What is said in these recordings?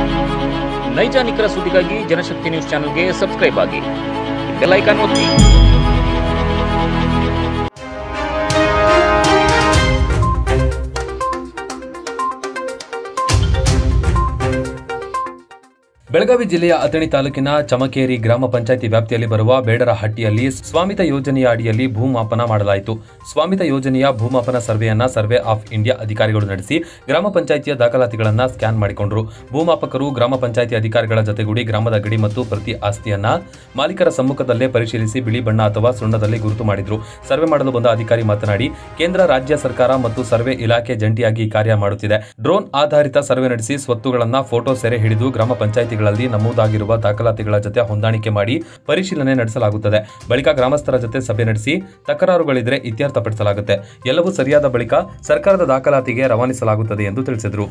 ನೈಜ ನಿಖರ ಸುದ್ದಿಗಾಗಿ ಜನಶಕ್ತಿ ನ್ಯೂಸ್ ಚಾನೆಲ್ಗೆ ಸಬ್ಸ್ಕ್ರೈಬ್ ಆಗಿ ಬೆಲ್ ಐಕಾನ್ ಒತ್ತಿ ಬೆಳಗಾವಿ ಜಿಲ್ಲೆಯ ಅಥಣಿ ತಾಲೂಕಿನ ಚಮಕೇರಿ ಗ್ರಾಮ ಪಂಚಾಯಿತಿ ವ್ಯಾಪ್ತಿಯಲ್ಲಿ ಬರುವ ಬೇಡರಹಟ್ಟಿಯಲ್ಲಿ ಸ್ವಾಮಿತ ಯೋಜನೆಯ ಅಡಿಯಲ್ಲಿ ಭೂಮಾಪನ ಮಾಡಲಾಯಿತು ಸ್ವಾಮಿತ ಯೋಜನೆಯ ಭೂಮಾಪನ ಸರ್ವೆಯನ್ನ ಸರ್ವೆ ಆಫ್ ಇಂಡಿಯಾ ಅಧಿಕಾರಿಗಳು ನಡೆಸಿ ಗ್ರಾಮ ಪಂಚಾಯಿತಿಯ ದಾಖಲಾತಿಗಳನ್ನ ಸ್ಕ್ಯಾನ್ ಮಾಡಿಕೊಂಡರು ಭೂಮಾಪಕರು ಗ್ರಾಮ ಪಂಚಾಯಿತಿ ಅಧಿಕಾರಿಗಳ ಜತೆಗೂಡಿ ಗ್ರಾಮದ ಗಡಿ ಮತ್ತು ಪ್ರತಿ ಆಸ್ತಿಯನ್ನ ಮಾಲೀಕರ ಸಮ್ಮುಖದಲ್ಲೇ ಪರಿಶೀಲಿಸಿ ಬಿಳಿ ಬಣ್ಣ ಅಥವಾ ಸುಣ್ಣದಲ್ಲಿ ಗುರುತು ಮಾಡಿದ್ರು ಸರ್ವೆ ಮಾಡಲು ಬಂದ ಅಧಿಕಾರಿ ಮಾತನಾಡಿ ಕೇಂದ್ರ ರಾಜ್ಯ ಸರ್ಕಾರ ಮತ್ತು ಸರ್ವೆ ಇಲಾಖೆ ಜಂಟಿಯಾಗಿ ಈ ಕಾರ್ಯ ಮಾಡುತ್ತಿದೆ ಡ್ರೋನ್ ಆಧಾರಿತ ಸರ್ವೆ ನಡೆಸಿ ಸ್ವತ್ತುಗಳನ್ನ ಫೋಟೋ ಸೆರೆ ಹಿಡಿದು ಗ್ರಾಮ ಪಂಚಾಯಿತಿಗಳಲ್ಲಿ ನಮೂದಾಗಿರುವ ದಾಖಲಾತಿಗಳ ಜೊತೆ ಹೊಂದಾಣಿಕೆ ಮಾಡಿ ಪರಿಶೀಲನೆ ನಡೆಸಲಾಗುತ್ತದೆ ಬಳಿಕ ಗ್ರಾಮಸ್ಥರ ಜೊತೆ ಸಭೆ ನಡೆಸಿ ತಕರಾರುಗಳಿದ್ರೆ ಇತ್ಯರ್ಥಪಡಿಸಲಾಗುತ್ತೆ ಎಲ್ಲವೂ ಸರಿಯಾದ ಬಳಿಕ ಸರ್ಕಾರದ ದಾಖಲಾತಿಗೆ ರವಾನಿಸಲಾಗುತ್ತದೆ ಎಂದು ತಿಳಿಸಿದರು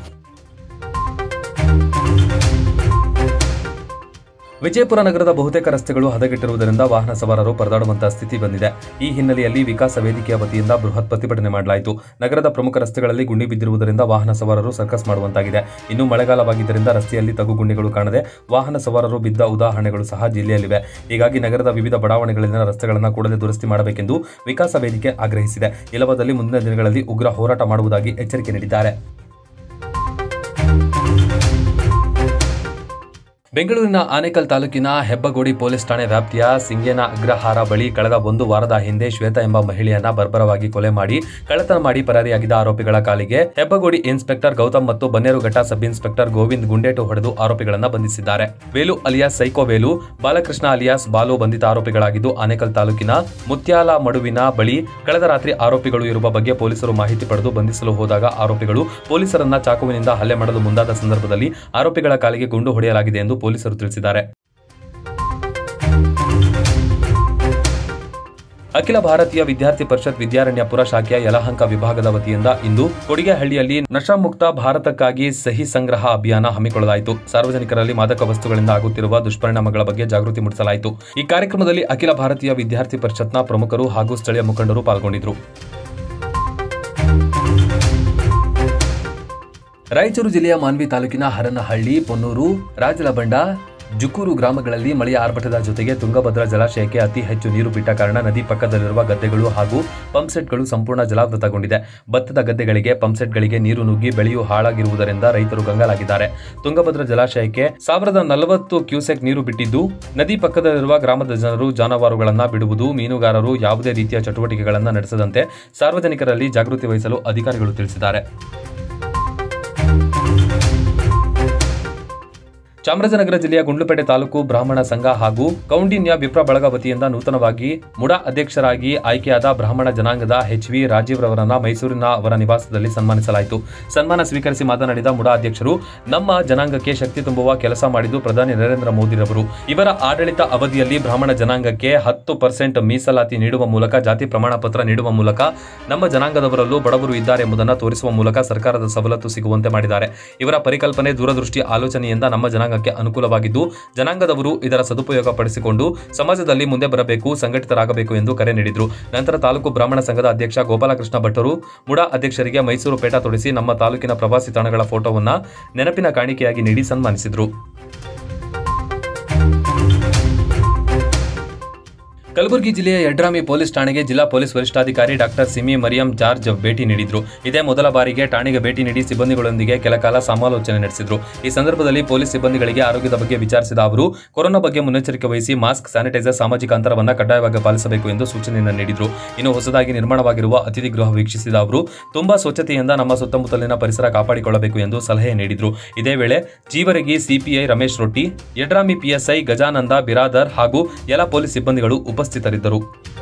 ವಿಜಯಪುರ ನಗರದ ಬಹುತೇಕ ರಸ್ತೆಗಳು ಹದಗೆಟ್ಟಿರುವುದರಿಂದ ವಾಹನ ಸವಾರರು ಪರದಾಡುವಂತಹ ಸ್ಥಿತಿ ಬಂದಿದೆ ಈ ಹಿನ್ನೆಲೆಯಲ್ಲಿ ವಿಕಾಸ ವೇದಿಕೆಯ ವತಿಯಿಂದ ಬೃಹತ್ ಪ್ರತಿಭಟನೆ ಮಾಡಲಾಯಿತು ನಗರದ ಪ್ರಮುಖ ರಸ್ತೆಗಳಲ್ಲಿ ಗುಂಡಿ ಬಿದ್ದಿರುವುದರಿಂದ ವಾಹನ ಸವಾರರು ಸರ್ಕಸ್ ಮಾಡುವಂತಾಗಿದೆ ಇನ್ನು ಮಳೆಗಾಲವಾಗಿದ್ದರಿಂದ ರಸ್ತೆಯಲ್ಲಿ ತಗ್ಗು ಗುಂಡಿಗಳು ಕಾಣದೆ ವಾಹನ ಸವಾರರು ಬಿದ್ದ ಉದಾಹರಣೆಗಳು ಸಹ ಜಿಲ್ಲೆಯಲ್ಲಿವೆ ಹೀಗಾಗಿ ನಗರದ ವಿವಿಧ ಬಡಾವಣೆಗಳಲ್ಲಿನ ರಸ್ತೆಗಳನ್ನು ಕೂಡಲೇ ದುರಸ್ತಿ ಮಾಡಬೇಕೆಂದು ವಿಕಾಸ ವೇದಿಕೆ ಆಗ್ರಹಿಸಿದೆ ಇಲ್ಲವಾದಲ್ಲಿ ಮುಂದಿನ ದಿನಗಳಲ್ಲಿ ಉಗ್ರ ಹೋರಾಟ ಮಾಡುವುದಾಗಿ ಎಚ್ಚರಿಕೆ ನೀಡಿದ್ದಾರೆ ಬೆಂಗಳೂರಿನ ಆನೇಕಲ್ ತಾಲೂಕಿನ ಹೆಬ್ಬಗೋಡಿ ಪೊಲೀಸ್ ಠಾಣೆ ವ್ಯಾಪ್ತಿಯ ಸಿಂಗೇನ ಅಗ್ರಹಾರ ಬಳಿ ಕಳೆದ ಒಂದು ವಾರದ ಹಿಂದೆ ಶ್ವೇತಾ ಎಂಬ ಮಹಿಳೆಯನ್ನ ಬರ್ಬರವಾಗಿ ಕೊಲೆ ಮಾಡಿ ಕಳ್ಳತನ ಮಾಡಿ ಪರಾರಿಯಾಗಿದ್ದ ಆರೋಪಿಗಳ ಕಾಲಿಗೆ ಹೆಬ್ಬಗೋಡಿ ಇನ್ಸ್ಪೆಕ್ಟರ್ ಗೌತಮ್ ಮತ್ತು ಬನ್ನೇರುಘಟ್ಟ ಸಬ್ ಇನ್ಸ್ಪೆಕ್ಟರ್ ಗೋವಿಂದ್ ಗುಂಡೇಟು ಹೊಡೆದು ಆರೋಪಿಗಳನ್ನ ಬಂಧಿಸಿದ್ದಾರೆ Velu alias psycho Velu Balakrishna alias Balu ಬಂಧಿತ ಆರೋಪಿಗಳಾಗಿದ್ದು ಆನೇಕಲ್ ತಾಲೂಕಿನ ಮುತ್ಯಾಲ ಮಡುವಿನ ಬಳಿ ಕಳೆದ ರಾತ್ರಿ ಆರೋಪಿಗಳು ಇರುವ ಬಗ್ಗೆ ಪೊಲೀಸರು ಮಾಹಿತಿ ಪಡೆದು ಬಂಧಿಸಲು ಹೋದಾಗ ಆರೋಪಿಗಳು ಪೊಲೀಸರನ್ನ ಚಾಕುವಿನಿಂದ ಹಲ್ಲೆ ಮಾಡಲು ಮುಂದಾದ ಸಂದರ್ಭದಲ್ಲಿ ಆರೋಪಿಗಳ ಕಾಲಿಗೆ ಗುಂಡು ಹೊಡೆಯಲಾಗಿದೆ ಎಂದು ಪೊಲೀಸರು ತಿಳಿಸಿದ್ದಾರೆ ಅಖಿಲ ಭಾರತೀಯ ವಿದ್ಯಾರ್ಥಿ ಪರಿಷತ್ ವಿದ್ಯಾರಣ್ಯಪುರ ಶಾಖೆಯ ಯಲಹಂಕ ವಿಭಾಗದ ವತಿಯಿಂದ ಇಂದು ಕೊಡಿಗೆಹಳ್ಳಿಯಲ್ಲಿ ನಶಾಮುಕ್ತ ಭಾರತಕ್ಕಾಗಿ ಸಹಿ ಸಂಗ್ರಹ ಅಭಿಯಾನ ಹಮ್ಮಿಕೊಳ್ಳಲಾಯಿತು ಸಾರ್ವಜನಿಕರಲ್ಲಿ ಮಾದಕ ವಸ್ತುಗಳಿಂದ ಆಗುತ್ತಿರುವ ದುಷ್ಪರಿಣಾಮಗಳ ಬಗ್ಗೆ ಜಾಗೃತಿ ಮೂಡಿಸಲಾಯಿತು ಈ ಕಾರ್ಯಕ್ರಮದಲ್ಲಿ ಅಖಿಲ ಭಾರತೀಯ ವಿದ್ಯಾರ್ಥಿ ಪರಿಷತ್ನ ಪ್ರಮುಖರು ಹಾಗೂ ಸ್ಥಳೀಯ ಮುಖಂಡರು ಪಾಲ್ಗೊಂಡಿದ್ದರು ರಾಯಚೂರು ಜಿಲ್ಲೆಯ ಮಾನ್ವಿ ತಾಲೂಕಿನ ಹರನಹಳ್ಳಿ ಪೊನ್ನೂರು ರಾಜಲಬಂಡ ಜುಕೂರು ಗ್ರಾಮಗಳಲ್ಲಿ ಮಳೆಯ ಆರ್ಭಟದ ಜೊತೆಗೆ ತುಂಗಭದ್ರಾ ಜಲಾಶಯಕ್ಕೆ ಅತಿ ಹೆಚ್ಚು ನೀರು ಬಿಟ್ಟ ಕಾರಣ ನದಿ ಪಕ್ಕದಲ್ಲಿರುವ ಗದ್ದೆಗಳು ಹಾಗೂ ಪಂಪ್ಸೆಟ್ಗಳು ಸಂಪೂರ್ಣ ಜಲಾವೃತಗೊಂಡಿದೆ ಭತ್ತದ ಗದ್ದೆಗಳಿಗೆ ಪಂಪ್ಸೆಟ್ಗಳಿಗೆ ನೀರು ನುಗ್ಗಿ ಬೆಳೆಯು ಹಾಳಾಗಿರುವುದರಿಂದ ರೈತರು ಗಂಗಾಲಾಗಿದ್ದಾರೆ ತುಂಗಭದ್ರಾ ಜಲಾಶಯಕ್ಕೆ ಸಾವಿರದ ನಲವತ್ತು ಕ್ಯೂಸೆಕ್ ನೀರು ಬಿಟ್ಟಿದ್ದು ನದಿ ಪಕ್ಕದಲ್ಲಿರುವ ಗ್ರಾಮದ ಜನರು ಜಾನುವಾರುಗಳನ್ನು ಬಿಡುವುದು ಮೀನುಗಾರರು ಯಾವುದೇ ರೀತಿಯ ಚಟುವಟಿಕೆಗಳನ್ನು ನಡೆಸದಂತೆ ಸಾರ್ವಜನಿಕರಲ್ಲಿ ಜಾಗೃತಿ ವಹಿಸಲು ಅಧಿಕಾರಿಗಳು ತಿಳಿಸಿದ್ದಾರೆ ಚಾಮರಾಜನಗರ ಜಿಲ್ಲೆಯ ಗುಂಡ್ಲುಪೇಟೆ ತಾಲೂಕು ಬ್ರಾಹ್ಮಣ ಸಂಘ ಹಾಗೂ ಕೌಂಡಿನ್ಯ ವಿಪ್ರ ಬಳಗ ವತಿಯಿಂದ ನೂತನವಾಗಿ ಮುಡಾ ಅಧ್ಯಕ್ಷರಾಗಿ ಆಯ್ಕೆಯಾದ ಬ್ರಾಹ್ಮಣ ಜನಾಂಗದ ಎಚ್ ವಿ ರಾಜೀವ್ ರವರನ್ನ ಮೈಸೂರಿನ ಅವರ ನಿವಾಸದಲ್ಲಿ ಸನ್ಮಾನಿಸಲಾಯಿತು ಸನ್ಮಾನ ಸ್ವೀಕರಿಸಿ ಮಾತನಾಡಿದ ಮುಡಾ ಅಧ್ಯಕ್ಷರು ನಮ್ಮ ಜನಾಂಗಕ್ಕೆ ಶಕ್ತಿ ತುಂಬುವ ಕೆಲಸ ಮಾಡಿದ್ದು ಪ್ರಧಾನಿ ನರೇಂದ್ರ ಮೋದಿರವರು ಇವರ ಆಡಳಿತ ಅವಧಿಯಲ್ಲಿ ಬ್ರಾಹ್ಮಣ ಜನಾಂಗಕ್ಕೆ ಹತ್ತು ಪರ್ಸೆಂಟ್ ಮೀಸಲಾತಿ ನೀಡುವ ಮೂಲಕ ಜಾತಿ ಪ್ರಮಾಣ ಪತ್ರ ನೀಡುವ ಮೂಲಕ ನಮ್ಮ ಜನಾಂಗದವರಲ್ಲೂ ಬಡವರು ಇದ್ದಾರೆ ಎಂಬುದನ್ನು ತೋರಿಸುವ ಮೂಲಕ ಸರ್ಕಾರದ ಸವಲತ್ತು ಸಿಗುವಂತೆ ಮಾಡಿದ್ದಾರೆ ಇವರ ಪರಿಕಲ್ಪನೆ ದೂರದೃಷ್ಟಿ ಆಲೋಚನೆಯಿಂದ ನಮ್ಮ ಜನಾಂಗಕ್ಕೆ ಅನುಕೂಲವಾಗಿದ್ದು ಜನಾಂಗದವರು ಇದರ ಸದುಪಯೋಗ ಪಡಿಸಿಕೊಂಡು ಸಮಾಜದಲ್ಲಿ ಮುಂದೆ ಬರಬೇಕು ಸಂಘಟಿತರಾಗಬೇಕು ಎಂದು ಕರೆ ನೀಡಿದರು ನಂತರ ತಾಲೂಕು ಬ್ರಾಹ್ಮಣ ಸಂಘದ ಅಧ್ಯಕ್ಷ ಗೋಪಾಲಕೃಷ್ಣ ಭಟ್ಟರು ಮುಡಾ ಅಧ್ಯಕ್ಷರಿಗೆ ಮೈಸೂರು ಪೇಟ ತೊಡಿಸಿ ನಮ್ಮ ತಾಲೂಕಿನ ಪ್ರವಾಸಿ ತಾಣಗಳ ಫೋಟೋವನ್ನ ನೆನಪಿನ ಕಾಣಿಕೆಯಾಗಿ ನೀಡಿ ಸನ್ಮಾನಿಸಿದರು ಕಲಬುರಗಿ ಜಿಲ್ಲೆಯ ಯಡ್ರಾಮಿ ಪೊಲೀಸ್ ಠಾಣೆಗೆ ಜಿಲ್ಲಾ ಪೊಲೀಸ್ ವರಿಷ್ಠಾಧಿಕಾರಿ ಡಾಕ್ಟರ್ ಸಿಮಿ ಮರಿಯಂ ಜಾರ್ಜ್ ಭೇಟಿ ನೀಡಿದ್ರು ಇದೇ ಮೊದಲ ಬಾರಿಗೆ ಠಾಣೆಗೆ ಭೇಟಿ ನೀಡಿ ಸಿಬ್ಬಂದಿಗಳೊಂದಿಗೆ ಕೆಲಕಾಲ ಸಮಾಲೋಚನೆ ನಡೆಸಿದ್ರು ಈ ಸಂದರ್ಭದಲ್ಲಿ ಪೊಲೀಸ್ ಸಿಬ್ಬಂದಿಗಳಿಗೆ ಆರೋಗ್ಯದ ಬಗ್ಗೆ ವಿಚಾರಿಸಿದ ಅವರು ಕೊರೋನಾ ಬಗ್ಗೆ ಮುನ್ನೆಚ್ಚರಿಕೆ ವಹಿಸಿ ಮಾಸ್ಕ್ ಸ್ಯಾನಿಟೈಸರ್ ಸಾಮಾಜಿಕ ಅಂತರವನ್ನು ಕಡ್ಡಾಯವಾಗಿ ಪಾಲಿಸಬೇಕು ಎಂದು ಸೂಚನೆಯನ್ನು ನೀಡಿದ್ರು ಇನ್ನು ಹೊಸದಾಗಿ ನಿರ್ಮಾಣವಾಗಿರುವ ಅತಿಥಿ ಗೃಹ ವೀಕ್ಷಿಸಿದ ಅವರು ತುಂಬಾ ಸ್ವಚ್ಛತೆಯಿಂದ ನಮ್ಮ ಸುತ್ತಮುತ್ತಲಿನ ಪರಿಸರ ಕಾಪಾಡಿಕೊಳ್ಳಬೇಕು ಎಂದು ಸಲಹೆ ನೀಡಿದ್ರು ಇದೇ ವೇಳೆ ಜೀವರಗಿ ಸಿಪಿಐ ರಮೇಶ್ ರೊಟ್ಟಿ ಯಡ್ರಾಮಿ ಪಿಎಸ್ಐ ಗಜಾನಂದ ಬಿರಾದರ್ ಹಾಗೂ ಎಲ್ಲ ಪೊಲೀಸ್ ಸಿಬ್ಬಂದಿಗಳು ಉಪಸ್ಥಿತರಿದ್ದರು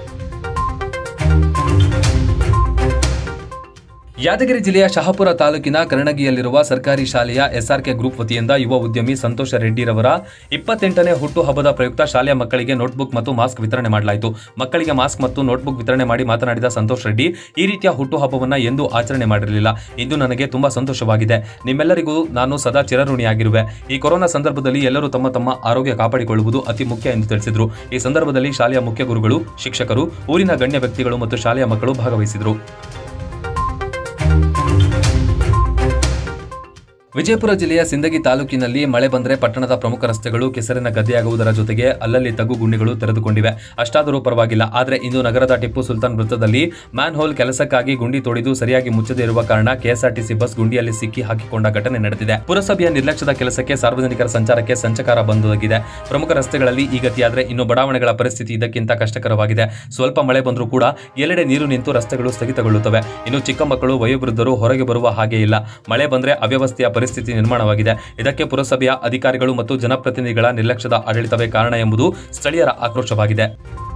ಯಾದಗಿರಿ ಜಿಲ್ಲೆಯ ಶಹಾಪುರ ತಾಲೂಕಿನ ಕರ್ಣಗಿಯಲ್ಲಿರುವ ಸರ್ಕಾರಿ ಶಾಲೆಯ ಎಸ್ಆರ್ಕೆ ಗ್ರೂಪ್ ವತಿಯಿಂದ ಯುವ ಉದ್ಯಮಿ ಸಂತೋಷ ರೆಡ್ಡಿರವರ ಇಪ್ಪತ್ತೆಂಟನೇ ಹುಟ್ಟುಹಬ್ಬದ ಪ್ರಯುಕ್ತ ಶಾಲೆಯ ಮಕ್ಕಳಿಗೆ ನೋಟ್ಬುಕ್ ಮತ್ತು ಮಾಸ್ಕ್ ವಿತರಣೆ ಮಾಡಲಾಯಿತು ಮಕ್ಕಳಿಗೆ ಮಾಸ್ಕ್ ಮತ್ತು ನೋಟ್ಬುಕ್ ವಿತರಣೆ ಮಾಡಿ ಮಾತನಾಡಿದ ಸಂತೋಷ್ ರೆಡ್ಡಿ ಈ ರೀತಿಯ ಹುಟ್ಟುಹಬ್ಬವನ್ನು ಎಂದೂ ಆಚರಣೆ ಮಾಡಿರಲಿಲ್ಲ ಇಂದು ನನಗೆ ತುಂಬಾ ಸಂತೋಷವಾಗಿದೆ ನಿಮ್ಮೆಲ್ಲರಿಗೂ ನಾನು ಸದಾ ಚಿರಋಣಿಯಾಗಿರುವೆ ಈ ಕೊರೋನಾ ಸಂದರ್ಭದಲ್ಲಿ ಎಲ್ಲರೂ ತಮ್ಮ ತಮ್ಮ ಆರೋಗ್ಯ ಕಾಪಾಡಿಕೊಳ್ಳುವುದು ಅತಿ ಮುಖ್ಯ ಎಂದು ತಿಳಿಸಿದರು ಈ ಸಂದರ್ಭದಲ್ಲಿ ಶಾಲೆಯ ಮುಖ್ಯ ಗುರುಗಳು ಶಿಕ್ಷಕರು ಊರಿನ ಗಣ್ಯ ವ್ಯಕ್ತಿಗಳು ಮತ್ತು ಶಾಲೆಯ ಮಕ್ಕಳು ಭಾಗವಹಿಸಿದರು ವಿಜಯಪುರ ಜಿಲ್ಲೆಯ ಸಿಂದಗಿ ತಾಲೂಕಿನಲ್ಲಿ ಮಳೆ ಬಂದರೆ ಪಟ್ಟಣದ ಪ್ರಮುಖ ರಸ್ತೆಗಳು ಕೆಸರಿನ ಗದ್ದೆಯಾಗುವುದರ ಜೊತೆಗೆ ಅಲ್ಲಲ್ಲಿ ತಗ್ಗು ಗುಂಡಿಗಳು ತೆರೆದುಕೊಂಡಿವೆ ಅಷ್ಟಾದರೂ ಪರವಾಗಿಲ್ಲ ಆದರೆ ಇಂದು ನಗರದ ಟಿಪ್ಪು ಸುಲ್ತಾನ್ ವೃತ್ತದಲ್ಲಿ ಮ್ಯಾನ್ ಹೋಲ್ ಕೆಲಸಕ್ಕಾಗಿ ಗುಂಡಿ ತೋಡಿದು ಸರಿಯಾಗಿ ಮುಚ್ಚದೇ ಇರುವ ಕಾರಣ ಕೆಎಸ್ಆರ್ಟಿಸಿ ಬಸ್ ಗುಂಡಿಯಲ್ಲಿ ಸಿಕ್ಕಿ ಹಾಕಿಕೊಂಡ ಘಟನೆ ನಡೆದಿದೆ ಪುರಸಭೆಯ ನಿರ್ಲಕ್ಷ್ಯದ ಕೆಲಸಕ್ಕೆ ಸಾರ್ವಜನಿಕರ ಸಂಚಾರಕ್ಕೆ ಸಂಚಕಾರ ಬಂದೊದಗಿದೆ ಪ್ರಮುಖ ರಸ್ತೆಗಳಲ್ಲಿ ಈ ಗತಿಯಾದರೆ ಇನ್ನು ಬಡಾವಣೆಗಳ ಪರಿಸ್ಥಿತಿ ಇದಕ್ಕಿಂತ ಕಷ್ಟಕರವಾಗಿದೆ ಸ್ವಲ್ಪ ಮಳೆ ಬಂದರೂ ಕೂಡ ಎಲ್ಲೆಡೆ ನೀರು ನಿಂತು ರಸ್ತೆಗಳು ಸ್ಥಗಿತಗೊಳ್ಳುತ್ತವೆ ಇನ್ನು ಚಿಕ್ಕ ಮಕ್ಕಳು ವಯೋವೃದ್ಧರು ಹೊರಗೆ ಬರುವ ಹಾಗೆ ಇಲ್ಲ ಮಳೆ ಬಂದರೆ ಅವ್ಯವಸ್ಥೆಯ ಪರಿಸ್ಥಿತಿ ನಿರ್ಮಾಣವಾಗಿದೆ ಇದಕ್ಕೆ ಪುರಸಭೆಯ ಅಧಿಕಾರಿಗಳು ಮತ್ತು ಜನಪ್ರತಿನಿಧಿಗಳ ನಿರ್ಲಕ್ಷ್ಯದ ಆಡಳಿತವೇ ಕಾರಣ ಎಂಬುದು ಸ್ಥಳೀಯರ ಆಕ್ರೋಶವಾಗಿದೆ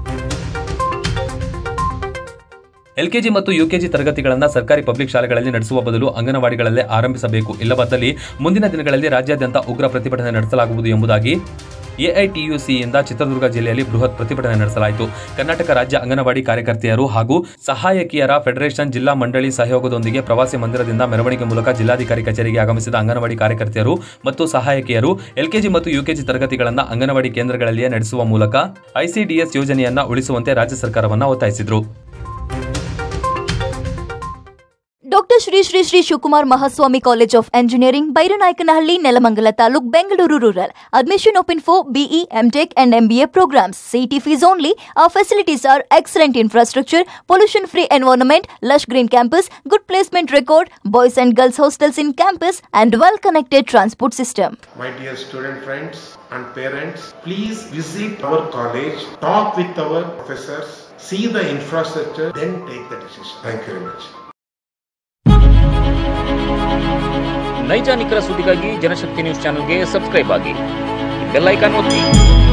ಎಲ್ಕೆಜಿ ಮತ್ತು ಯುಕೆಜಿ ತರಗತಿಗಳನ್ನು ಸರ್ಕಾರಿ ಪಬ್ಲಿಕ್ ಶಾಲೆಗಳಲ್ಲಿ ನಡೆಸುವ ಬದಲು ಅಂಗನವಾಡಿಗಳಲ್ಲೇ ಆರಂಭಿಸಬೇಕು ಇಲ್ಲವಾದಲ್ಲಿ ಮುಂದಿನ ದಿನಗಳಲ್ಲಿ ರಾಜ್ಯಾದ್ಯಂತ ಉಗ್ರ ಪ್ರತಿಭಟನೆ ನಡೆಸಲಾಗುವುದು ಎಂಬುದಾಗಿ ಎಐಟಿಯುಸಿಯಿಂದ ಚಿತ್ರದುರ್ಗ ಜಿಲ್ಲೆಯಲ್ಲಿ ಬೃಹತ್ ಪ್ರತಿಭಟನೆ ನಡೆಸಲಾಯಿತು ಕರ್ನಾಟಕ ರಾಜ್ಯ ಅಂಗನವಾಡಿ ಕಾರ್ಯಕರ್ತೆಯರು ಹಾಗೂ ಸಹಾಯಕಿಯರ ಫೆಡರೇಷನ್ ಜಿಲ್ಲಾ ಮಂಡಳಿ ಸಹಯೋಗದೊಂದಿಗೆ ಪ್ರವಾಸಿ ಮಂದಿರದಿಂದ ಮೆರವಣಿಗೆ ಮೂಲಕ ಜಿಲ್ಲಾಧಿಕಾರಿ ಕಚೇರಿಗೆ ಆಗಮಿಸಿದ ಅಂಗನವಾಡಿ ಕಾರ್ಯಕರ್ತೆಯರು ಮತ್ತು ಸಹಾಯಕಿಯರು ಎಲ್ಕೆಜಿ ಮತ್ತು ಯುಕೆಜಿ ತರಗತಿಗಳನ್ನು ಅಂಗನವಾಡಿ ಕೇಂದ್ರಗಳಲ್ಲಿಯೇ ನಡೆಸುವ ಮೂಲಕ ಐಸಿಡಿಎಸ್ ಯೋಜನೆಯನ್ನ ಉಳಿಸುವಂತೆ ರಾಜ್ಯ ಸರ್ಕಾರವನ್ನು ಒತ್ತಾಯಿಸಿದರು doctor Shri Shri Shri Shivakumar Mahaswami college of engineering Byranayakanahalli Nelamangala taluk Bengaluru rural admission open for BE MTech and MBA programs city fees only our facilities are excellent infrastructure pollution free environment lush green campus good placement record boys and girls hostels in campus and well connected transport system My dear student friends and parents, please visit our college, talk with our professors, see the infrastructure, then take the decision. Thank you very much. ನೈಜ ನಿಖರ ಸುದ್ದಿಗಾಗಿ Janashakti news ಚಾನೆಲ್ಗೆ subscribe ಆಗಿ bell icon ಒತ್ತಿ